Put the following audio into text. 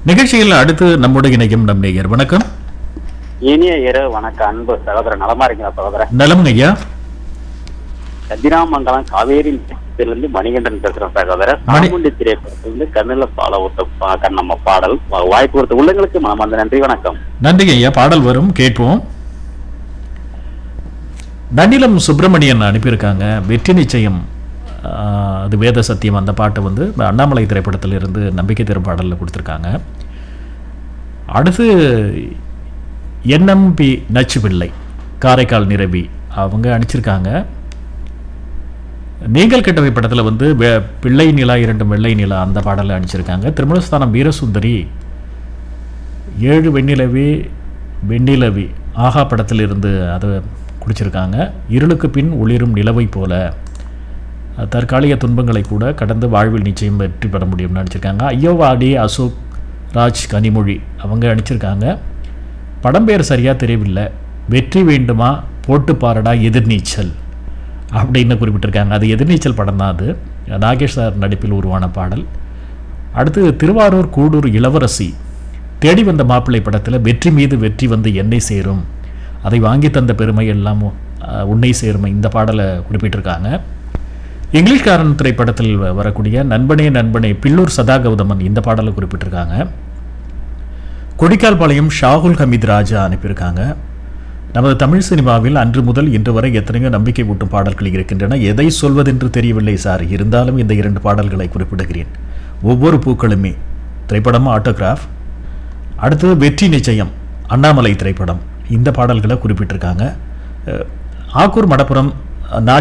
நிகழ்ச்சியில் அடுத்து நம்முடைய இணையும் நம் நேயர் வணக்கம் இனிய இரவு வணக்கம் அன்பு சகோதரர் நலமா இருக்கீங்களா சகோதரர் நலமுங்க ஐயா கதிராமங்கலம் காவேரி இருந்து மணிகண்டன் பேசுறேன் சகோதரர் மணி- சாமுண்டி திரைப்படத்திலிருந்து கண்ணில பால ஊத்த பா- கண்ணம்மா பாடல் வா- வாய்ப்பு கொடுத்த உள்ளங்களுக்கு மனமார்ந்த நன்றி வணக்கம் நன்றிங்க ஐயா பாடல் வரும் கேட்போம் நன்னிலம் சுப்பிரமணியன் அனுப்பியிருக்காங்க வெற்றி நிச்சயம் ஆஹ், அது வேத சத்தியம் அந்த பாட்டு வந்து அண்ணாமலை திரைப்படத்தில் இருந்து நம்பிக்கை தரும் பாடலில் கொடுத்துருக்காங்க அடுத்து என்எம்பி நச்சு பிள்ளை காரைக்கால் நிரவி அவங்க அனுப்பிச்சிருக்காங்க நீங்கள் கெட்டவை படத்தில் வந்து வெ- பிள்ளை நிலா இரண்டும் வெள்ளை நிலா அந்த பாடலை அனுப்பிச்சிருக்காங்க திருமணஸ்தானம் வீரசுந்தரி ஏழு வெண்ணிலவே வெண்ணிலவி ஆஹா படத்தில் இருந்து அதை குடிச்சிருக்காங்க இருளுக்கு பின் ஒளிரும் நிலவை போல அஹ், தற்காலிக துன்பங்களை கூட கடந்து வாழ்வில் நிச்சயம் வெற்றி பெற முடியும்னு நினச்சிருக்காங்க ஐயோவாடி அசோக் ராஜ் கனிமொழி அவங்க அனுப்பிச்சிருக்காங்க படம் பேர் சரியாக தெரியவில்லை வெற்றி வேண்டுமா போட்டு பாரடா எதிர்நீச்சல் அப்படின்னு குறிப்பிட்டிருக்காங்க அது எதிர்நீச்சல் படம் தான் அது நாகேஷ் சார் நடிப்பில் உருவான பாடல் அடுத்து திருவாரூர் கூடூர் இளவரசி தேடி வந்த மாப்பிள்ளை படத்தில் வெற்றி மீது வெற்றி வந்து என்னை சேரும் அதை வாங்கி தந்த பெருமை எல்லாம் அஹ், உன்னை சேரும் இந்த பாடலை குறிப்பிட்டிருக்காங்க இங்கிலீஷ்காரன் திரைப்படத்தில் வ- வரக்கூடிய நண்பனே நண்பனே பில்லூர் சதா கௌதமன் இந்த பாடலை குறிப்பிட்டிருக்காங்க கொடிக்கால்பாளையம் ஷாகுல் ஹமீத் ராஜா அனுப்பியிருக்காங்க நமது தமிழ் சினிமாவில் அன்று முதல் இன்று வரை எத்தனையோ நம்பிக்கை ஊட்டும் பாடல்கள் இருக்கின்றன எதை சொல்வதென்று தெரியவில்லை சார் இருந்தாலும் இந்த இரண்டு பாடல்களை குறிப்பிடுகிறேன் ஒவ்வொரு பூக்களுமே திரைப்படம் ஆட்டோகிராஃப் அடுத்தது வெற்றி நிச்சயம் அண்ணாமலை திரைப்படம் இந்த பாடல்களை குறிப்பிட்டிருக்காங்க அஹ், ஆக்கூர் மடப்புறம் நா